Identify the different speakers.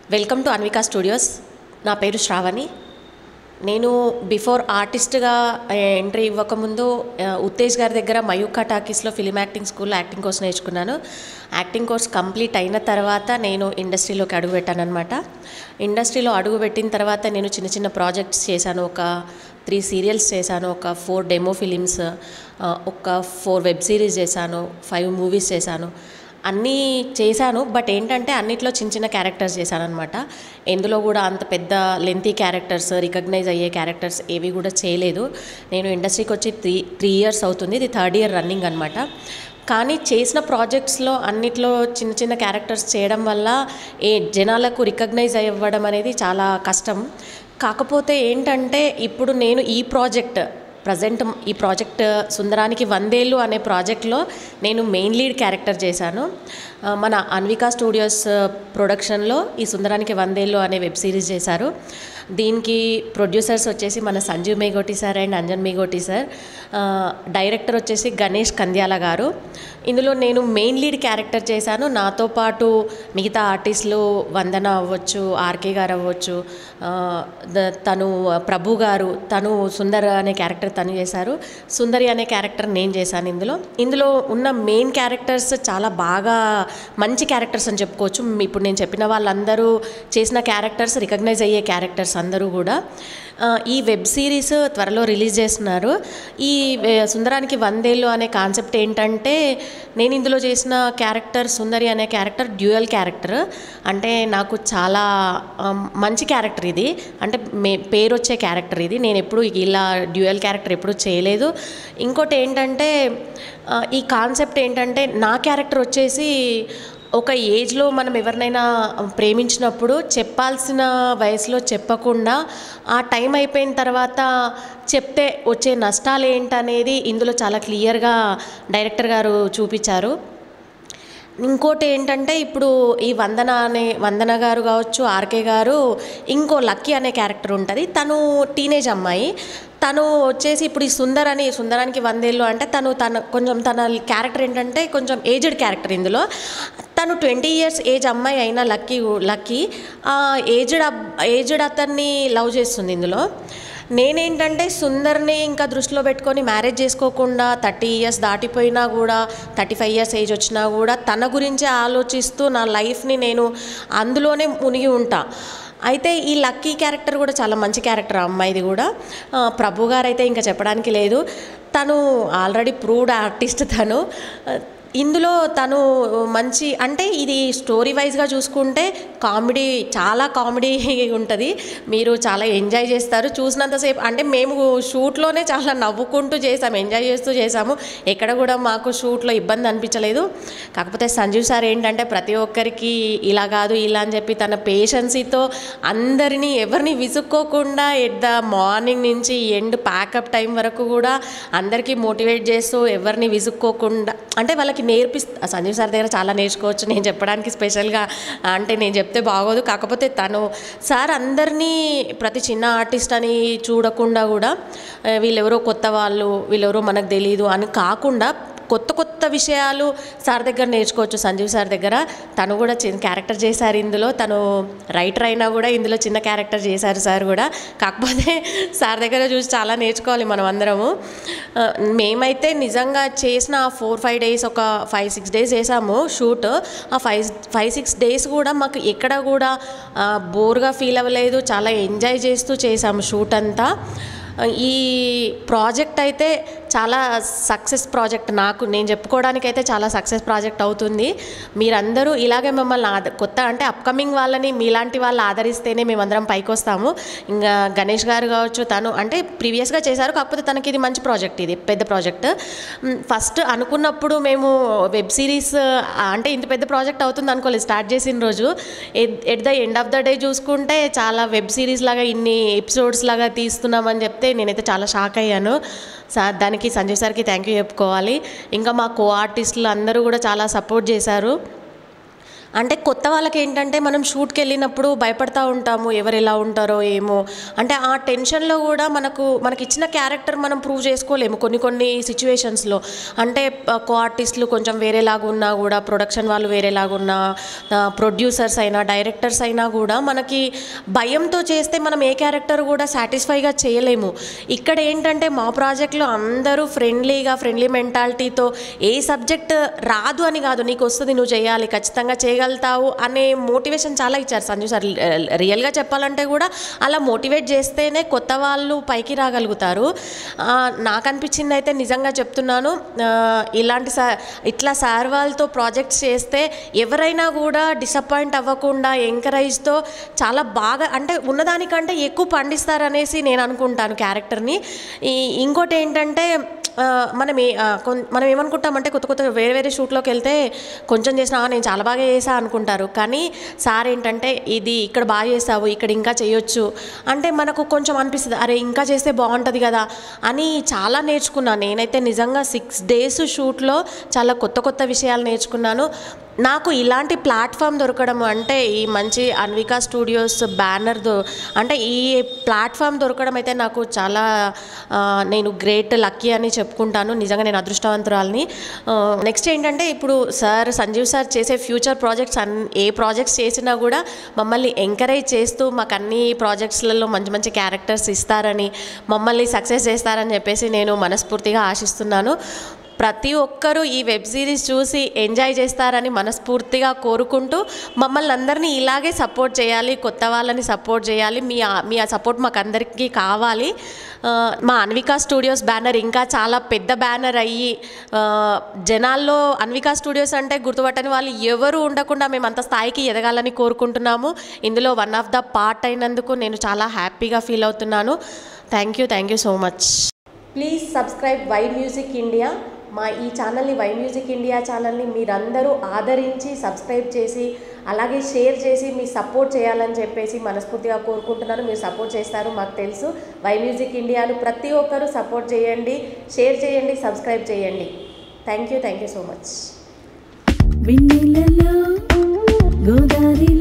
Speaker 1: welcome to Anvika studios నా పేరు శ్రావణి నేను బిఫోర్ ఆర్టిస్ట్గా ఎంట్రీ ఇవ్వకముందు ఆ, ఉత్తేజ్ గారి దగ్గర మయూకా టాకీస్లో ఫిలిం యాక్టింగ్ స్కూల్లో యాక్టింగ్ కోర్స్ నేర్చుకున్నాను యాక్టింగ్ కోర్స్ కంప్లీట్ అయిన తర్వాత నేను ఇండస్ట్రీలోకి అడుగుపెట్టాను అనమాట ఇండస్ట్రీలో అడుగుపెట్టిన తర్వాత నేను చిన్న చిన్న ప్రాజెక్ట్స్ చేశాను ఒక త్రీ సీరియల్స్ చేశాను ఒక ఫోర్ డెమో ఫిలిమ్స్ ఒక ఫోర్ వెబ్ సిరీస్ చేశాను ఫైవ్ మూవీస్ చేశాను అన్నీ చేశాను బట్ ఏంటంటే అన్నిట్లో చిన్న చిన్న క్యారెక్టర్స్ చేశాను అనమాట ఎందులో కూడా అంత పెద్ద లెంతీ క్యారెక్టర్స్ రికగ్నైజ్ అయ్యే క్యారెక్టర్స్ ఏవి కూడా చేయలేదు నేను ఇండస్ట్రీకి వచ్చి త్రీ త్రీ ఇయర్స్ అవుతుంది ఇది థర్డ్ ఇయర్ రన్నింగ్ అనమాట కానీ చేసిన ప్రాజెక్ట్స్లో అన్నిట్లో చిన్న చిన్న క్యారెక్టర్స్ చేయడం వల్ల ఏ జనాలకు రికగ్నైజ్ అవ్వడం అనేది చాలా కష్టం కాకపోతే ఏంటంటే ఇప్పుడు నేను ఈ ప్రాజెక్ట్ ప్రజెంట్ ఈ ప్రాజెక్ట్ సుందరానికి వందేళ్ళు అనే ప్రాజెక్ట్లో నేను మెయిన్ లీడ్ క్యారెక్టర్ చేశాను ఆ, మన అన్వికా స్టూడియోస్ ప్రొడక్షన్లో ఈ సుందరానికి వందేళ్ళు అనే వెబ్ సిరీస్ చేశారు దీనికి ప్రొడ్యూసర్స్ వచ్చేసి మన Sanjeev Megoti sir and Anjan Megoti sir ఆ, డైరెక్టర్ వచ్చేసి గణేష్ కంద్యాల గారు ఇందులో నేను మెయిన్ లీడ్ క్యారెక్టర్ చేశాను నాతో పాటు మిగతా ఆర్టిస్టులు వందన అవ్వచ్చు ఆర్కే గారు అవ్వచ్చు ఆ, ద- తను ప్రభు గారు తను సుందర్ అనే క్యారెక్టర్ తను చేశారు సుందరి అనే క్యారెక్టర్ నేను చేశాను ఇందులో ఇందులో ఉన్న మెయిన్ క్యారెక్టర్స్ చాలా బాగా మంచి క్యారెక్టర్స్ అని చెప్పుకోవచ్చు ఇప్పుడు నేను చెప్పిన వాళ్ళందరూ చేసిన క్యారెక్టర్స్ రికగ్నైజ్ అయ్యే క్యారెక్టర్స్ అందరూ కూడా ఆ, ఈ వెబ్ సిరీస్ త్వరలో రిలీజ్ చేస్తున్నారు ఈ వే- సుందరానికి వందేళ్ళు అనే కాన్సెప్ట్ ఏంటంటే నేను ఇందులో చేసిన క్యారెక్టర్ సుందరి అనే క్యారెక్టర్ డ్యూయల్ క్యారెక్టర్ అంటే నాకు చాలా ఆ, మంచి క్యారెక్టర్ ఇది అంటే మే పేరు వచ్చే క్యారెక్టర్ ఇది నేను ఎప్పుడు ఇలా డ్యూయల్ క్యారెక్టర్ ఎప్పుడు చేయలేదు ఇంకోటి ఏంటంటే ఆ, ఈ కాన్సెప్ట్ ఏంటంటే నా క్యారెక్టర్ వచ్చేసి ఒక ఏజ్లో మనం ఎవరినైనా ప్రేమించినప్పుడు చెప్పాల్సిన వయసులో చెప్పకుండా ఆ టైం అయిపోయిన తర్వాత చెప్తే వచ్చే నష్టాలు ఏంటనేది ఇందులో చాలా క్లియర్గా డైరెక్టర్ గారు చూపించారు ఇంకోటి ఏంటంటే ఇప్పుడు ఈ వందన అనే వందన గారు కావచ్చు ఆర్కే గారు ఇంకో లక్కీ అనే క్యారెక్టర్ ఉంటుంది తను టీనేజ్ అమ్మాయి తను వచ్చేసి ఇప్పుడు ఈ సుందర్ అని సుందరానికి వందేళ్ళు అంటే తను తన కొంచెం తన క్యారెక్టర్ ఏంటంటే కొంచెం ఏజ్డ్ క్యారెక్టర్ ఇందులో తను ట్వంటీ ఇయర్స్ ఏజ్ అమ్మాయి అయినా లక్కీ లక్కీ ఆ ఏజ్డ్ అబ్ ఏజ్డ్ అతన్ని లవ్ చేస్తుంది ఇందులో నేనేంటంటే సుందర్ని ఇంకా దృష్టిలో పెట్టుకొని మ్యారేజ్ చేసుకోకుండా థర్టీ ఇయర్స్ దాటిపోయినా కూడా థర్టీ ఫైవ్ ఇయర్స్ ఏజ్ వచ్చినా కూడా తన గురించే ఆలోచిస్తూ నా లైఫ్ని నేను అందులోనే మునిగి ఉంటా అయితే ఈ లక్కీ క్యారెక్టర్ కూడా చాలా మంచి క్యారెక్టర్ ఆ అమ్మాయిది కూడా ఆ, ప్రభు గారు అయితే ఇంకా చెప్పడానికి లేదు తను ఆల్రెడీ ప్రూవ్డ్ ఆర్టిస్ట్ తను ఆ, ఇందులో తను మంచి అంటే ఇది స్టోరీ వైజ్గా చూసుకుంటే కామెడీ చాలా కామెడీ ఉంటుంది మీరు చాలా ఎంజాయ్ చేస్తారు చూసినంతసేపు అంటే మేము షూట్లోనే చాలా నవ్వుకుంటూ చేసాము ఎంజాయ్ చేస్తూ చేసాము ఎక్కడ కూడా మాకు షూట్లో ఇబ్బంది అనిపించలేదు కాకపోతే సంజీవ్ సార్ ఏంటంటే ప్రతి ఒక్కరికి ఇలా కాదు ఇలా అని చెప్పి తన పేషెన్సీతో అందరినీ ఎవరిని విసుక్కోకుండా ఎట్ ద మార్నింగ్ నుంచి ఎండ్ ప్యాకప్ టైం వరకు కూడా అందరికీ మోటివేట్ చేస్తూ ఎవరిని విసుక్కోకుండా అంటే వాళ్ళకి నేర్పిస్తా సంజీవ్ సార్ దగ్గర చాలా నేర్చుకోవచ్చు నేను చెప్పడానికి స్పెషల్గా అంటే నేను చెప్తే బాగోదు కాకపోతే తను సార్ అందరినీ ప్రతి చిన్న ఆర్టిస్ట్ అని చూడకుండా కూడా ఆ, వీళ్ళెవరో కొత్త వాళ్ళు వీళ్ళెవరో మనకు తెలియదు అని కాకుండా కొత్త కొత్త విషయాలు సార్ దగ్గర నేర్చుకోవచ్చు సంజీవ్ సార్ దగ్గర తను కూడా చిన్న క్యారెక్టర్ చేశారు ఇందులో తను రైటర్ అయినా కూడా ఇందులో చిన్న క్యారెక్టర్ చేశారు సార్ కూడా కాకపోతే సార్ దగ్గర చూసి చాలా నేర్చుకోవాలి మనం అందరము ఆ, మేమైతే నిజంగా చేసిన ఆ ఫోర్ ఫైవ్ డేస్ ఒక ఫైవ్ సిక్స్ డేస్ చేసాము షూట్ ఆ ఫైవ్ ఫైవ్ సిక్స్ డేస్ కూడా మాకు ఎక్కడ కూడా ఆ, బోర్గా ఫీల్ అవ్వలేదు చాలా ఎంజాయ్ చేస్తూ చేసాము షూట్ అంతా ఈ ప్రాజెక్ట్ అయితే చాలా సక్సెస్ ప్రాజెక్ట్ నాకు నేను చెప్పుకోవడానికి అయితే చాలా సక్సెస్ ప్రాజెక్ట్ అవుతుంది మీరందరూ ఇలాగే మమ్మల్ని ఆద కొత్త అంటే అప్కమింగ్ వాళ్ళని మీలాంటి వాళ్ళు ఆదరిస్తేనే మేమందరం పైకి వస్తాము ఇంకా గణేష్ గారు కావచ్చు తను అంటే ప్రీవియస్గా చేశారు కాకపోతే తనకి ఇది మంచి ప్రాజెక్ట్ ఇది పెద్ద ప్రాజెక్ట్ ఫస్ట్ అనుకున్నప్పుడు మేము వెబ్ సిరీస్ అంటే ఇంత పెద్ద ప్రాజెక్ట్ అవుతుంది అనుకోలేదు స్టార్ట్ చేసిన రోజు at the end of the day చూసుకుంటే చాలా వెబ్ సిరీస్ లాగా ఇన్ని ఎపిసోడ్స్ లాగా తీస్తున్నామని చెప్తే నేనైతే చాలా షాక్ అయ్యాను సార్ దానికి సంజయ్ సార్కి థ్యాంక్ యూ చెప్పుకోవాలి ఇంకా మా కో ఆర్టిస్టులు అందరూ కూడా చాలా సపోర్ట్ చేశారు అంటే కొత్త వాళ్ళకి ఏంటంటే మనం షూట్కి వెళ్ళినప్పుడు భయపడతా ఉంటాము ఎవరు ఎలా ఉంటారో ఏమో అంటే ఆ టెన్షన్లో కూడా మనకు మనకి ఇచ్చిన క్యారెక్టర్ మనం ప్రూవ్ చేసుకోలేము కొన్ని కొన్ని సిచ్యువేషన్స్లో అంటే కో ఆర్టిస్టులు కొంచెం వేరేలాగా ఉన్నా కూడా ప్రొడక్షన్ వాళ్ళు వేరేలాగా ఉన్నా ప్రొడ్యూసర్స్ అయినా డైరెక్టర్స్ అయినా కూడా మనకి భయంతో చేస్తే మనం ఏ క్యారెక్టర్ కూడా సాటిస్ఫైగా చేయలేము ఇక్కడ ఏంటంటే మా ప్రాజెక్ట్లో అందరూ ఫ్రెండ్లీగా ఫ్రెండ్లీ మెంటాలిటీతో ఏ సబ్జెక్ట్ రాదు అని కాదు నీకు వస్తుంది నువ్వు చేయాలి ఖచ్చితంగా చేయగలుగుతావు అనే మోటివేషన్ చాలా ఇచ్చారు సంజు సార్ రియల్గా చెప్పాలంటే కూడా అలా మోటివేట్ చేస్తేనే కొత్త వాళ్ళు పైకి రాగలుగుతారు ఆ, నాకు అనిపించింది అయితే నిజంగా చెప్తున్నాను ఆ, ఇలాంటి సార్ ఇట్లా సార్ వాళ్ళతో ప్రాజెక్ట్స్ చేస్తే ఎవరైనా కూడా డిసప్పాయింట్ అవ్వకుండా ఎంకరేజ్తో చాలా బాగా అంటే ఉన్నదానికంటే ఎక్కువ పండిస్తారనేసి నేను అనుకుంటాను క్యారెక్టర్ని ఈ ఇంకోటి ఏంటంటే ఆ, మనం ఏ ఆ, కొన్- మనం ఏమనుకుంటామంటే కొత్త కొత్త వేరే వేరే షూట్లోకి వెళ్తే కొంచెం చేసినా "ఆ, నేను చాలా బాగా చేసా అనుకుంటారు కానీ సార్ ఏంటంటే ఇది ఇక్కడ బాగా చేసావు ఇక్కడ ఇంకా చేయొచ్చు అంటే మనకు కొంచెం అనిపిస్తుంది అరే ఇంకా చేస్తే బాగుంటుంది కదా అని చాలా నేర్చుకున్నాను నేనైతే నిజంగా సిక్స్ డేస్ షూట్లో చాలా కొత్త కొత్త విషయాలు నేర్చుకున్నాను నాకు ఇలాంటి ప్లాట్ఫామ్ దొరకడం అంటే ఈ మంచి అన్వికా స్టూడియోస్ బ్యానర్ దొ అంటే ఈ ప్లాట్ఫామ్ దొరకడం అయితే నాకు చాలా ఆ, నేను గ్రేట్ లక్కీ అని చెప్పుకుంటాను నిజంగా నేను అదృష్టవంతురాలని నెక్స్ట్ ఏంటంటే ఇప్పుడు సార్ సంజీవ్ సార్ చేసే ఫ్యూచర్ ప్రాజెక్ట్స్ అన్ ఏ ప్రాజెక్ట్స్ చేసినా కూడా మమ్మల్ని ఎంకరేజ్ చేస్తూ మాకు అన్ని ప్రాజెక్ట్స్లలో మంచి మంచి క్యారెక్టర్స్ ఇస్తారని మమ్మల్ని సక్సెస్ చేస్తారని చెప్పేసి నేను మనస్ఫూర్తిగా ఆశిస్తున్నాను ప్రతి ఒక్కరూ ఈ వెబ్ సిరీస్ చూసి ఎంజాయ్ చేస్తారని మనస్ఫూర్తిగా కోరుకుంటూ మమ్మల్ని అందరినీ ఇలాగే సపోర్ట్ చేయాలి కొత్త వాళ్ళని సపోర్ట్ చేయాలి మీ ఆ- మీ ఆ సపోర్ట్ మాకు అందరికీ కావాలి ఆ, మా అన్వికా స్టూడియోస్ బ్యానర్ ఇంకా చాలా పెద్ద బ్యానర్ అయ్యి ఆ, జనాల్లో అన్వికా స్టూడియోస్ అంటే గుర్తుపట్టని వాళ్ళు ఎవరు ఉండకుండా మేము అంత స్థాయికి ఎదగాలని కోరుకుంటున్నాము ఇందులో వన్ ఆఫ్ ద పార్ట్ అయినందుకు నేను చాలా హ్యాపీగా ఫీల్ అవుతున్నాను thank you thank you so much please subscribe Y music India మా ఈ ఛానల్ని వై మ్యూజిక్ ఇండియా ఛానల్ని మీరందరూ ఆదరించి సబ్స్క్రైబ్ చేసి అలాగే షేర్ చేసి మీ సపోర్ట్ చేయాలని చెప్పేసి మనస్ఫూర్తిగా కోరుకుంటున్నాను మీరు సపోర్ట్ చేస్తారు మాకు తెలుసు వై మ్యూజిక్ ఇండియాను ప్రతి ఒక్కరూ సపోర్ట్ చేయండి షేర్ చేయండి సబ్స్క్రైబ్ చేయండి thank you thank you so much
Speaker 2: వెన్నెలలో గోదారిలో